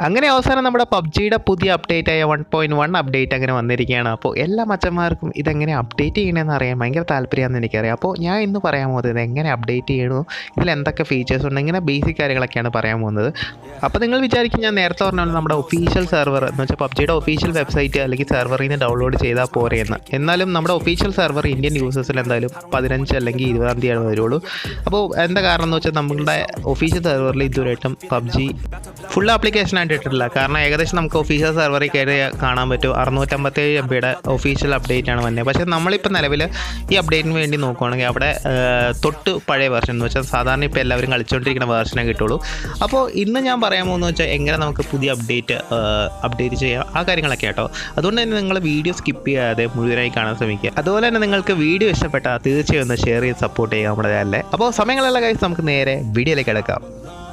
അങ്ങനെ അവസാനം നമ്മുടെ പബ്ജിയുടെ പുതിയ അപ്ഡേറ്റ് ആയ വൺ പോയിൻറ്റ് വൺ അപ്ഡേറ്റ് അങ്ങനെ വന്നിരിക്കുകയാണ് അപ്പോൾ എല്ലാ മച്ചന്മാർക്കും ഇതെങ്ങനെ അപ്ഡേറ്റ് ചെയ്യണമെന്ന് അറിയാൻ ഭയങ്കര താല്പര്യമാണെന്ന് എനിക്കറിയാം അപ്പോൾ ഞാൻ ഇന്ന് പറയാൻ പോകുന്നത് ഇത് എങ്ങനെ അപ്ഡേറ്റ് ചെയ്യണു ഇതിൽ എന്തൊക്കെ ഫീച്ചേഴ്സ് ഉണ്ട് ഇങ്ങനെ ബേസിക് കാര്യങ്ങളൊക്കെയാണ് പറയാൻ പോകുന്നത് അപ്പോൾ നിങ്ങൾ വിചാരിക്കും ഞാൻ നേരത്തെ പറഞ്ഞ പോലെ നമ്മുടെ ഒഫീഷ്യൽ സെർവർ എന്ന് വെച്ചാൽ പബ്ജിയുടെ ഒഫീഷ്യൽ വെബ്സൈറ്റ് അല്ലെങ്കിൽ സെർവറിൽ നിന്ന് ഡൗൺലോഡ് ചെയ്താൽ പോരെ എന്ന് എന്നാലും നമ്മുടെ ഒഫീഷ്യൽ സെർവർ ഇന്ത്യൻ യൂസേഴ്സിൽ എന്തായാലും പതിനഞ്ച് അല്ലെങ്കിൽ ഇരുപതാം തീയതിയാണ് വരുള്ളൂ അപ്പോൾ എന്താ കാരണം എന്ന് വെച്ചാൽ നമ്മളുടെ ഒഫീഷ്യൽ സെർവറിൽ ഇതുവരെയായിട്ടും പബ്ജി ഫുൾ ആപ്ലിക്കേഷൻ ആയിട്ട് ഇട്ടിട്ടില്ല കാരണം ഏകദേശം നമുക്ക് ഒഫീഷ്യൽ സെർവറിൽ കയറി കാണാൻ പറ്റും അറുന്നൂറ്റമ്പത്തേഴ് എം ബിയുടെ ഒഫീഷ്യൽ അപ്ഡേറ്റ് ആണ് വന്നത് പക്ഷേ നമ്മളിപ്പോൾ നിലവിൽ ഈ അപ്ഡേറ്റിന് വേണ്ടി നോക്കുകയാണെങ്കിൽ അവിടെ ആ, തൊട്ട് പഴയ വെർഷൻ എന്ന് വെച്ചാൽ സാധാരണ ഇപ്പോൾ എല്ലാവരും കളിച്ചുകൊണ്ടിരിക്കുന്ന വെർഷനെ കിട്ടുള്ളൂ അപ്പോൾ ഇന്ന് ഞാൻ പറയാൻ പോകുന്നത് വെച്ചാൽ എങ്ങനെ നമുക്ക് പുതിയ അപ്ഡേറ്റ് അപ്ഡേറ്റ് ചെയ്യാം ആ കാര്യങ്ങളൊക്കെ കേട്ടോ അതുകൊണ്ട് തന്നെ നിങ്ങൾ വീഡിയോ സ്കിപ്പ് ചെയ്യാതെ മുഴുവനായി കാണാൻ ശ്രമിക്കുക അതുപോലെ തന്നെ നിങ്ങൾക്ക് വീഡിയോ ഇഷ്ടപ്പെട്ടാൽ തീർച്ചയായും ഒന്ന് ഷെയർ ചെയ്ത് സപ്പോർട്ട് ചെയ്യുക നമ്മുടെ ചാനലിലെ അപ്പോൾ സമയങ്ങളുള്ള കാര്യം നമുക്ക് നേരെ വീഡിയോയിലേക്ക് കിടക്കാം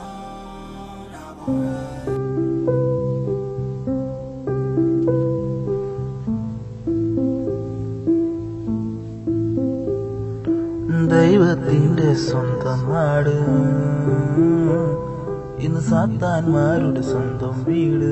ദൈവത്തിന്റെ സ്വന്തം നാട് ഇന്ന് സാത്താന്മാരുടെ സ്വന്തം വീട്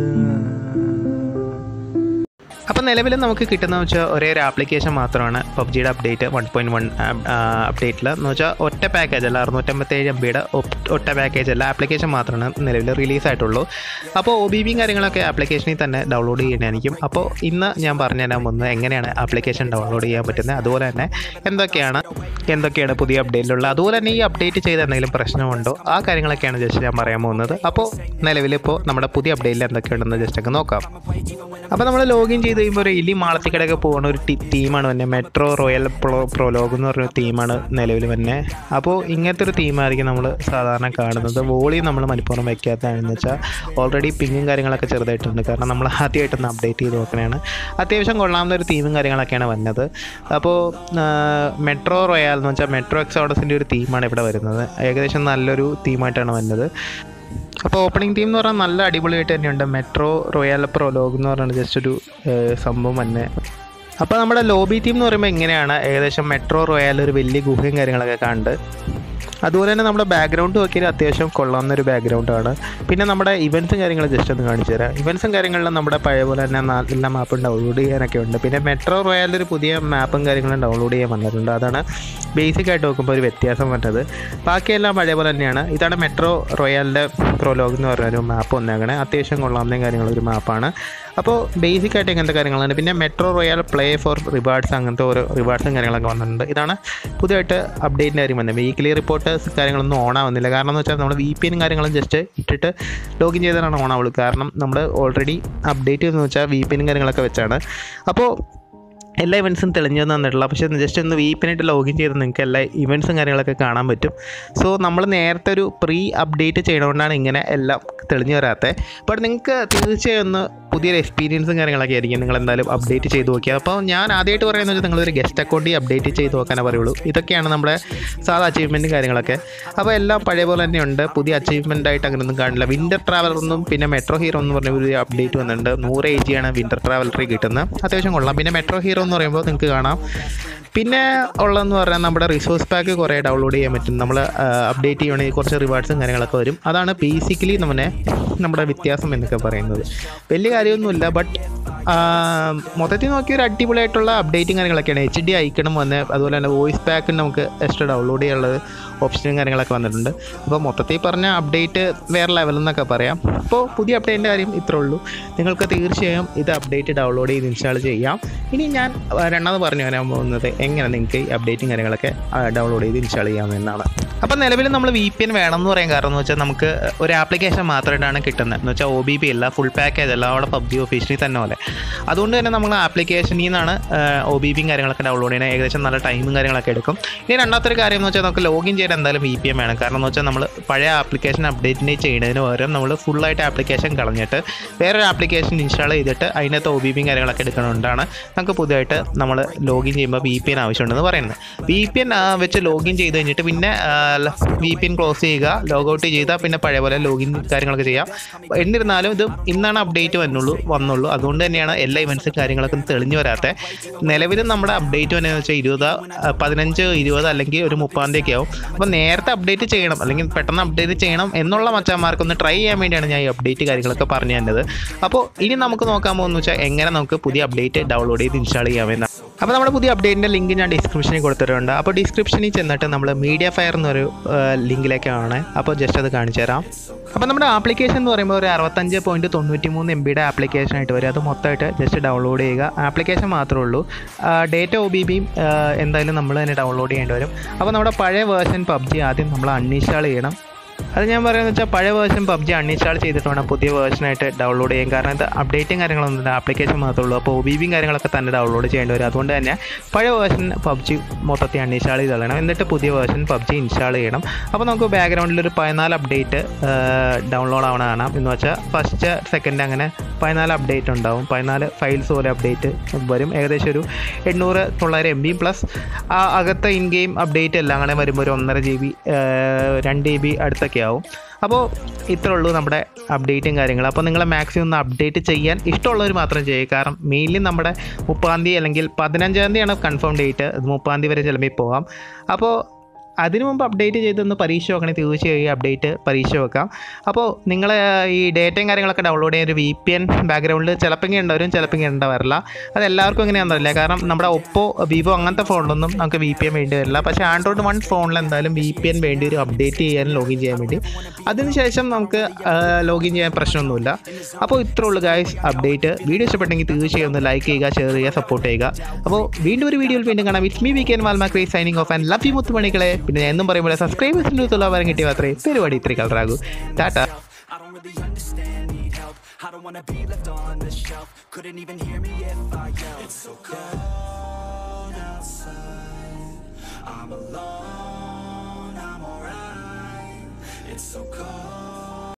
അപ്പോൾ നിലവിൽ നമുക്ക് കിട്ടുന്ന വെച്ചാൽ ഒരേ ഒരു ആപ്ലിക്കേഷൻ മാത്രമാണ് പബ്ജിയുടെ അപ്ഡേറ്റ് വൺ പോയിൻറ്റ് വൺ അപ്ഡേറ്റിൽ എന്ന് വെച്ചാൽ ഒറ്റ പാക്കേജ് അല്ല അറുന്നൂറ്റമ്പത്തേഴ് എം ബിയുടെ ഒറ്റ പാക്കേജ് അല്ല ആപ്ലിക്കേഷൻ മാത്രമാണ് നിലവിൽ റിലീസ് ആയിട്ടുള്ളൂ അപ്പോൾ ഒ ബി ബിയും കാര്യങ്ങളൊക്കെ ആപ്ലിക്കേഷനിൽ തന്നെ ഡൗൺലോഡ് ചെയ്യണമായിരിക്കും അപ്പോൾ ഇന്ന് ഞാൻ പറഞ്ഞുതരാൻ പോകുന്നത് എങ്ങനെയാണ് ആപ്ലിക്കേഷൻ ഡൗൺലോഡ് ചെയ്യാൻ പറ്റുന്നത് അതുപോലെ തന്നെ എന്തൊക്കെയാണ് എന്തൊക്കെയാണ് പുതിയ അപ്ഡേറ്റിലുള്ള അതുപോലെ തന്നെ ഈ അപ്ഡേറ്റ് ചെയ്ത എന്തെങ്കിലും പ്രശ്നമുണ്ടോ ആ കാര്യങ്ങളൊക്കെയാണ് ജസ്റ്റ് ഞാൻ പറയാൻ പോകുന്നത് അപ്പോൾ നിലവിലിപ്പോൾ നമ്മുടെ പുതിയ അപ്ഡേറ്റിൽ എന്തൊക്കെയുണ്ടെന്ന് ജസ്റ്റ് ഒക്കെ നോക്കാം അപ്പോൾ നമ്മൾ ലോഗിൻ ചെയ്ത് കഴിയുമ്പോൾ ഒരു ഇലി മാളത്തിക്കടയൊക്കെ പോകുന്ന ഒരു ടി- ടീമാണ് തന്നെ മെട്രോ റോയൽ പ്രോ പ്രൊലോഗ് എന്ന് പറഞ്ഞ തീമാണ് നിലവിൽ തന്നെ അപ്പോൾ ഇങ്ങനത്തെ ഒരു തീമായിരിക്കും നമ്മൾ സാധാരണ കാണുന്നത് വോളിയും നമ്മൾ മനഃപൂർവ്വം വയ്ക്കാത്തതാണെന്ന് വെച്ചാൽ ഓൾറെഡി പിങ്ങും കാര്യങ്ങളൊക്കെ ചെറുതായിട്ടുണ്ട് കാരണം നമ്മൾ ആദ്യമായിട്ടൊന്ന് അപ്ഡേറ്റ് ചെയ്ത് നോക്കണതാണ് അത്യാവശ്യം കൊള്ളാവുന്ന ഒരു തീമും കാര്യങ്ങളൊക്കെയാണ് വന്നത് അപ്പോൾ മെട്രോ റോയാൽ എന്ന് വെച്ചാൽ മെട്രോ എക്സോഡസിൻ്റെ ഒരു തീമാണ് ഇവിടെ വരുന്നത് ഏകദേശം നല്ലൊരു തീമായിട്ടാണ് വന്നത് അപ്പോൾ ഓപ്പണിംഗ് ടീം എന്ന് പറഞ്ഞാൽ നല്ല അടിപൊളിയായിട്ട് തന്നെയുണ്ട് മെട്രോ റോയൽ പ്രൊലോഗ് എന്ന് പറയുന്നത് ജസ്റ്റ് ഒരു ഏഹ്, സംഭവം തന്നെ അപ്പോൾ നമ്മുടെ ലോബി ടീം എന്ന് പറയുമ്പോൾ എങ്ങനെയാണ് ഏകദേശം മെട്രോ റോയൽ ഒരു വലിയ ഗുഹയും കാര്യങ്ങളൊക്കെ കണ്ട് അതുപോലെ തന്നെ നമ്മുടെ ബാക്ക്ഗ്രൗണ്ട് നോക്കിയാൽ അത്യാവശ്യം കൊള്ളാവുന്ന ഒരു ബാക്ക്ഗ്രൗണ്ടാണ് പിന്നെ നമ്മുടെ ഇവൻറ്റ്സും കാര്യങ്ങളും ജസ്റ്റ് ഒന്ന് കാണിച്ചു തരാം ഇവൻറ്റ്സും കാര്യങ്ങളിലും നമ്മുടെ പഴയ പോലെ തന്നെ നാ- എല്ലാ മാപ്പും ഡൗൺലോഡ് ചെയ്യാനൊക്കെ ഉണ്ട് പിന്നെ മെട്രോ റോയലിൽ ഒരു പുതിയ മാപ്പും കാര്യങ്ങളും ഡൗൺലോഡ് ചെയ്യാൻ വന്നിട്ടുണ്ട് അതാണ് ബേസിക് ആയിട്ട് നോക്കുമ്പോൾ ഒരു വ്യത്യാസം വന്നത് ബാക്കിയെല്ലാം പഴയ പോലെ തന്നെയാണ് ഇതാണ് മെട്രോ റോയലിൻ്റെ പ്രൊലോഗ് എന്ന് പറഞ്ഞ ഒരു മാപ്പ് വന്നേക്കണേ അത്യാവശ്യം കൊള്ളാവുന്ന കാര്യങ്ങൾ ഒരു മാപ്പാണ് അപ്പോൾ ബേസിക് ആയിട്ട് ഇങ്ങനത്തെ കാര്യങ്ങളാണ് പിന്നെ metro royal play for rewards അങ്ങനത്തെ ഓരോ റിവാർഡ്സും കാര്യങ്ങളൊക്കെ വന്നിട്ടുണ്ട് ഇതാണ് പുതിയതായിട്ട് അപ്ഡേറ്റിൻ്റെ കാര്യം വന്നത് വീക്കിലി റിപ്പോർട്ടേഴ്സ് കാര്യങ്ങളൊന്നും ഓൺ ആവുന്നില്ല കാരണം എന്ന് വെച്ചാൽ നമ്മൾ വി പി എനും കാര്യങ്ങളും ജസ്റ്റ് ഇട്ടിട്ട് ലോഗിൻ ചെയ്താലാണ് ഓൺ ആവുള്ളൂ കാരണം നമ്മൾ ഓൾറെഡി അപ്ഡേറ്റ് ചെയ്തെന്ന് വെച്ചാൽ വി പി എനും കാര്യങ്ങളൊക്കെ വെച്ചാണ് അപ്പോൾ എല്ലാ ഇവൻറ്റ്സും തെളിഞ്ഞു തന്നിട്ടുള്ള പക്ഷേ ജസ്റ്റ് ഒന്ന് വീപ്പിനായിട്ട് ലോഗിൻ ചെയ്ത് നിങ്ങൾക്ക് എല്ലാ ഇവൻറ്റ്സും കാര്യങ്ങളൊക്കെ കാണാൻ പറ്റും സോ നമ്മൾ നേരത്തെ ഒരു പ്രീ അപ്ഡേറ്റ് ചെയ്യണതുകൊണ്ടാണ് ഇങ്ങനെ എല്ലാം തെളിഞ്ഞു വരാത്തത് ബട്ട് നിങ്ങൾക്ക് തീർച്ചയായും ഒന്ന് പുതിയൊരു എക്സ്പീരിയൻസും കാര്യങ്ങളൊക്കെ ആയിരിക്കും നിങ്ങൾ എന്തായാലും അപ്ഡേറ്റ് ചെയ്ത് നോക്കിയാൽ അപ്പോൾ ഞാൻ ആദ്യമായിട്ട് പറയുന്നത് വെച്ചാൽ നിങ്ങളൊരു ഗസ്റ്റ് അക്കൗണ്ട് അപ്ഡേറ്റ് ചെയ്ത് നോക്കാനേ പറയുള്ളൂ ഇതൊക്കെയാണ് നമ്മുടെ സാധാ അച്ചീവ്മെൻറ്റും കാര്യങ്ങളൊക്കെ അപ്പോൾ എല്ലാം പഴയ പോലെ തന്നെയുണ്ട് പുതിയ അച്ചീവ്മെൻ്റ് ആയിട്ട് അങ്ങനെയൊന്നും കാണില്ല വിൻ്റർ ട്രാവലറൊന്നും പിന്നെ മെട്രോ ഹീറോ എന്ന് പറഞ്ഞ ഒരു അപ്ഡേറ്റ് വന്നിട്ടുണ്ട് നൂറ് എ ജിയാണ് വിൻ്റർ ട്രാവലറിൽ കിട്ടുന്നത് അത്യാവശ്യം കൊള്ളാം പിന്നെ മെട്രോ ഹീറോ എന്ന് പറയുമ്പോൾ നിങ്ങൾക്ക് കാണാം പിന്നെ ഉള്ളതെന്ന് പറഞ്ഞാൽ നമ്മുടെ റിസോഴ്സ് പാക്ക് കുറേ ഡൗൺലോഡ് ചെയ്യാൻ പറ്റും നമ്മൾ അപ്ഡേറ്റ് ചെയ്യുകയാണെങ്കിൽ കുറച്ച് റിവാർഡ്സും കാര്യങ്ങളൊക്കെ വരും അതാണ് ബേസിക്കലി നമ്മുടെ നമ്മുടെ വ്യത്യാസം എന്നൊക്കെ പറയുന്നത് വലിയ കാര്യമൊന്നുമില്ല ബട്ട് മൊത്തത്തിൽ നോക്കി ഒരു അടിപൊളിയായിട്ടുള്ള അപ്ഡേറ്റും കാര്യങ്ങളൊക്കെയാണ് എച്ച് ഡി ഐക്കണം വന്ന് അതുപോലെ തന്നെ വോയിസ് പാക്കും നമുക്ക് എക്സ്ട്രാ ഡൗൺലോഡ് ചെയ്യാനുള്ളത് ഓപ്ഷനും കാര്യങ്ങളൊക്കെ വന്നിട്ടുണ്ട് അപ്പോൾ മൊത്തത്തിൽ പറഞ്ഞ അപ്ഡേറ്റ് വേറെ ലെവൽ എന്നൊക്കെ പറയാം അപ്പോൾ പുതിയ അപ്ഡേറ്റിൻ്റെ കാര്യം ഇത്രേ ഉള്ളൂ നിങ്ങൾക്ക് തീർച്ചയായും ഇത് അപ്ഡേറ്റ് ഡൗൺലോഡ് ചെയ്ത് ഇൻസ്റ്റാൾ ചെയ്യാം ഇനി ഞാൻ ആ, രണ്ടാമത് പറഞ്ഞു വരാൻ പോകുന്നത് എങ്ങനെ നിങ്ങൾക്ക് ഈ അപ്ഡേറ്റും കാര്യങ്ങളൊക്കെ ഡൗൺലോഡ് ചെയ്ത് ഇൻസ്റ്റാൾ ചെയ്യാമെന്നാണ് അപ്പോൾ നിലവിൽ നമ്മൾ വി പി എൻ വേണം എന്ന് പറയാൻ കാരണം എന്ന് വെച്ചാൽ നമുക്ക് ഒരു ആപ്ലിക്കേഷൻ മാത്രമായിട്ടാണ് കിട്ടുന്നത് എന്ന് വെച്ചാൽ ഒ ബി പി അല്ല ഫുൾ പാക്കേജ് അല്ല അവിടെ പബ്ജി ഒഫീഷ്യലി തന്നെ പോലെ അതുകൊണ്ട് തന്നെ നമ്മൾ ആപ്ലിക്കേഷനിൽ നിന്നാണ് ഒ ബി പിയും കാര്യങ്ങളൊക്കെ ഡൗൺലോഡ് ചെയ്യുന്നത് ഏകദേശം നല്ല ടൈമും കാര്യങ്ങളൊക്കെ എടുക്കും ഇനി രണ്ടാമത്തെ ഒരു കാര്യം എന്ന് വെച്ചാൽ നമുക്ക് ലോഗിൻ ചെയ്യാൻ എന്തായാലും വി പി എം വേണം കാരണം എന്ന് വെച്ചാൽ നമ്മൾ പഴയ ആപ്ലിക്കേഷൻ അപ്ഡേറ്റിന് ചെയ്യുന്നതിന് പകരം നമ്മൾ ഫുള്ളായിട്ട് ആപ്ലിക്കേഷൻ കളഞ്ഞിട്ട് വേറൊരു ആപ്ലിക്കേഷൻ ഇൻസ്റ്റാൾ ചെയ്തിട്ട് അതിനകത്ത് ഒ ബി പിയും കാര്യങ്ങളൊക്കെ എടുക്കണോണ്ടാണ് നമുക്ക് പുതിയതായിട്ട് നമ്മൾ ലോഗിൻ ചെയ്യുമ്പോൾ വി പി എൻ ആവശ്യമുണ്ടെന്ന് പറയുന്നത് വി പി എൻ വെച്ച് ലോഗിൻ ചെയ്ത് കഴിഞ്ഞിട്ട് പിന്നെ വി പി എൻ ക്ലോസ് ചെയ്യുക ലോഗൗട്ട് ചെയ്താൽ പിന്നെ പഴയ പോലെ ലോഗിൻ കാര്യങ്ങളൊക്കെ ചെയ്യാം എന്നിരുന്നാലും ഇത് ഇന്നാണ് അപ്ഡേറ്റ് വന്നുള്ളൂ വന്നുള്ളൂ അതുകൊണ്ട് തന്നെയാണ് തന്നെയാണ് എല്ലാ ഇവൻറ്റ്സും കാര്യങ്ങളൊക്കെ തെളിഞ്ഞു വരാത്തത് നിലവിൽ നമ്മുടെ അപ്ഡേറ്റ് തന്നെ വെച്ചാൽ ഇരുപത് ആ, പതിനഞ്ച് ഇരുപത് അല്ലെങ്കിൽ ഒരു മുപ്പാം തീയതി ഒക്കെ ആവും അപ്പോൾ നേരത്തെ അപ്ഡേറ്റ് ചെയ്യണം അല്ലെങ്കിൽ പെട്ടെന്ന് അപ്ഡേറ്റ് ചെയ്യണം എന്നുള്ള മച്ചാന്മാർക്ക് ഒന്ന് ട്രൈ ചെയ്യാൻ വേണ്ടിയാണ് ഞാൻ ഈ അപ്ഡേറ്റ് കാര്യങ്ങളൊക്കെ പറഞ്ഞു തന്നത് അപ്പോൾ ഇനി നമുക്ക് നോക്കാൻ പോകുന്നത് വെച്ചാൽ എങ്ങനെ നമുക്ക് പുതിയ അപ്ഡേറ്റ് ഡൗൺലോഡ് ചെയ്ത് ഇൻസ്റ്റാൾ ചെയ്യാമെന്നാണ് അപ്പോൾ നമ്മുടെ പുതിയ അപ്ഡേറ്റിൻ്റെ ലിങ്ക് ഞാൻ ഡിസ്ക്രിപ്ഷനിൽ കൊടുത്തിട്ടുണ്ട് അപ്പോൾ ഡിസ്ക്രിപ്ഷനിൽ ചെന്നിട്ട് നമ്മൾ മീഡിയ ഫയർ എന്നൊരു ലിങ്കിലേക്കാണ് അപ്പോൾ ജസ്റ്റ് അത് കാണിച്ചു തരാം അപ്പോൾ നമ്മുടെ ആപ്ലിക്കേഷൻ എന്ന് പറയുമ്പോൾ ഒരു അറുപത്തഞ്ച് പോയിൻറ്റ് തൊണ്ണൂറ്റി മൂന്ന് എം ബിയുടെ ആപ്ലിക്കേഷൻ ആയിട്ട് വരും അത് മൊത്തമായിട്ട് ജസ്റ്റ് ഡൗൺലോഡ് ചെയ്യുക ആപ്ലിക്കേഷൻ മാത്രമേ ഉള്ളൂ ഡേറ്റ ഒ ബി ബിയും എന്തായാലും നമ്മൾ തന്നെ ഡൗൺലോഡ് ചെയ്യേണ്ടി വരും അപ്പോൾ നമ്മുടെ പഴയ വേർഷൻ പബ്ജി ആദ്യം നമ്മൾ അൺഇൻസ്റ്റാൾ ചെയ്യണം അത് ഞാൻ പറയുന്നത് വെച്ചാൽ പഴയ വേർഷൻ പബ്ജി അൺഇൻസ്റ്റാൾ ചെയ്തിട്ട് വേണം പുതിയ വേർഷനായിട്ട് ഡൗൺലോഡ് ചെയ്യാൻ കാരണം ഇത് അപ്ഡേറ്റും കാര്യങ്ങളൊന്നും ഇല്ല ആപ്ലിക്കേഷൻ മാത്രമേ ഉള്ളൂ അപ്പോൾ ഒ ബി ബിയും കാര്യങ്ങളൊക്കെ തന്നെ ഡൗൺലോഡ് ചെയ്യേണ്ടി വരും അതുകൊണ്ട് തന്നെ പഴയ വേർഷൻ പബ്ജി മൊത്തത്തിൽ അൺഇൻസ്റ്റാൾ ചെയ്ത് കളയണം എന്നിട്ട് പുതിയ വേർഷൻ പബ്ജി ഇൻസ്റ്റാൾ ചെയ്യണം അപ്പോൾ നമുക്ക് ബാക്ക്ഗ്രൗണ്ടിൽ ഒരു പതിനാല് അപ്ഡേറ്റ് ഡൗൺലോഡ് ആവണ കാണാം എന്ന് വെച്ചാൽ ഫസ്റ്റ് സെക്കൻഡ് അങ്ങനെ പതിനാല് അപ്ഡേറ്റ് ഉണ്ടാവും പതിനാല് ഫയൽസ് പോലെ അപ്ഡേറ്റ് വരും ഏകദേശം ഒരു എണ്ണൂറ് തൊള്ളായിരം എം ബി പ്ലസ് ആ അകത്തെ ഇൻ ഗെയിം അപ്ഡേറ്റ് എല്ലാം അങ്ങനെ വരുമ്പോൾ ഒരു ഒന്നര ജി ബി രണ്ട് ജി ബി അടുത്തൊക്കെ ആവും അപ്പോൾ ഇത്രേ ഉള്ളൂ നമ്മുടെ അപ്ഡേറ്റും കാര്യങ്ങളും അപ്പോൾ നിങ്ങൾ മാക്സിമം ഒന്ന് അപ്ഡേറ്റ് ചെയ്യാൻ ഇഷ്ടമുള്ളവർ മാത്രം ചെയ്യുക കാരണം മെയിൻലി നമ്മുടെ മുപ്പാം തീയതി അല്ലെങ്കിൽ പതിനഞ്ചാം തീയതിയാണ് കൺഫേം ഡേറ്റ് മുപ്പാം തീയതി വരെ ചിലപ്പോൾ പോകാം അപ്പോൾ അതിനു മുമ്പ് അപ്ഡേറ്റ് ചെയ്തൊന്ന് പരീക്ഷ വെക്കണേ തീർച്ചയായും ഈ അപ്ഡേറ്റ് പരീക്ഷ വെക്കാം അപ്പോൾ നിങ്ങൾ ഈ ഡേറ്റയും കാര്യങ്ങളൊക്കെ ഡൗൺലോഡ് ചെയ്യാൻ ഒരു വി പി എൻ ബാക്ക്ഗ്രൗണ്ടിൽ ചിലപ്പോൾ ഉണ്ടാവരും ചിലപ്പോൾ ഉണ്ടാവാറില്ല അത് എല്ലാവർക്കും എങ്ങനെയാണെന്നറിയില്ല കാരണം നമ്മുടെ ഒപ്പോ വിവോ അങ്ങനത്തെ ഫോണിലൊന്നും നമുക്ക് വി പി എൻ വേണ്ടി വരില്ല പക്ഷേ ആൻഡ്രോയിഡ് വൺ ഫോണിൽ എന്തായാലും വി പി എൻ വേണ്ടി ഒരു അപ്ഡേറ്റ് ചെയ്യാൻ ലോഗിൻ ചെയ്യാൻ വേണ്ടി അതിനുശേഷം നമുക്ക് ലോഗിൻ ചെയ്യാൻ പ്രശ്നമൊന്നുമില്ല അപ്പോൾ ഇത്രേ ഉള്ളൂ ഗായ്സ് അപ്ഡേറ്റ് വീഡിയോ ഇഷ്ടപ്പെട്ടെങ്കിൽ തീർച്ചയായും ഒന്ന് ലൈക്ക് ചെയ്യുക ഷെയർ ചെയ്യുക സപ്പോർട്ട് ചെയ്യുക അപ്പോൾ വീണ്ടും ഒരു വീഡിയോയിൽ വീണ്ടും കാണാം ഇറ്റ്സ് മീ വി കെൻ വാൽമാ ക്രേസ് signing off and love you മുത്തുമണികളെ പിന്നെ ഞാൻ എന്നും പറയുമ്പോൾ സബ്സ്ക്രൈബേഴ്സിൻ്റെ അടുത്തുള്ള വരം കിട്ടിയ മാത്രമേ പരിപാടി ഇത്രയും കളറാകൂ Tata I don't really understand, need help I don't wanna be left on the shelf Couldn't even hear me if I yelled It's so cold outside I'm alone, I'm alright It's so cold